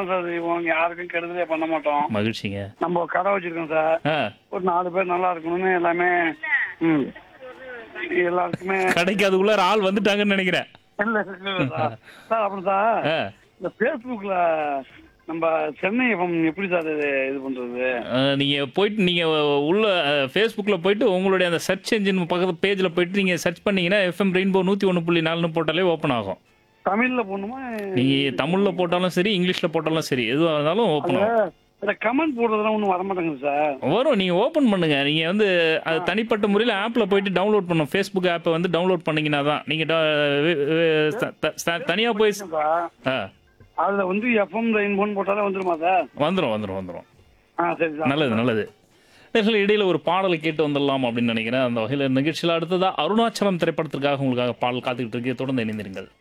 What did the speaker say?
தான் சார் செய்வோம் யாருக்கும் கெடுதலே பண்ண மாட்டோம் மகிழ்ச்சிங்க நம்ம ஒரு கடை வச்சிருக்கோம் சார் ஆ ஒரு நாலு பேர் நல்லா இருக்கணும்னு எல்லாமே ம் எல்லாருக்குமே கடைக்கு அதுக்குள்ள ஆள் வந்துட்டாங்கன்னு நினைக்கிறேன் இல்ல இல்ல, இல்ல சார் சார் அப்புறம் சார் ஆ இந்த ஃபேஸ்புக்ல நம்ம சென்னை எஃப்எம் எப்படி சார் இது இது பண்றது அஹ், நீங்க போயிட்டு நீங்க உள்ள ஃபேஸ்புக்ல போயிட்டு உங்களுடைய அந்த சர்ச் என்ஜின் பக்கத்து பேஜ்ல போயிட்டு நீங்க சர்ச் பண்ணீங்கன்னா எஃப்எம் ரெயின்போ நூத்தி ஒன்று புள்ளி நாலுன்னு போட்டாலே ஓப்பன் ஆகும் தமிழ்ல போடணுமா நீங்க தமிழ்ல போட்டாலும் சரி இங்கிலீஷ்ல போட்டாலும் சரி எதுவாக இருந்தாலும் ஓப்பன் ஆகும் இந்த கமெண்ட் போடுறதுலாம் ஒன்றும் வர மாட்டேங்குது சார் வரும் நீங்க ஓபன் பண்ணுங்க நீங்க வந்து அது தனிப்பட்ட முறையில் ஆப்ல போயிட்டு டவுன்லோட் பண்ணும் ஃபேஸ்புக் ஆப்பை வந்து டவுன்லோட் பண்ணீங்கன்னா தான் நீங்க ட- வே- வே- த- த- த- தனியா போய் சார் ஆ அதுல வந்து எஃப்எம் ரெயின்போன் போட்டாலே வந்துருமா சார் வந்துரும் வந்துரும் வந்துரும் ஆ சரி சார் நல்லது நல்லது நேர்களே, இடையில ஒரு பாடலை கேட்டு வந்துடலாம் அப்படின்னு நினைக்கிறேன் அந்த வகையில் நிகழ்ச்சியில் அடுத்ததா அருணாச்சலம் திரைப்படத்திற்காக உங்களுக்காக பாடல் காத்துக்கிட்டு இருக்கு தொடர்ந்து இணைந்திருங்கள்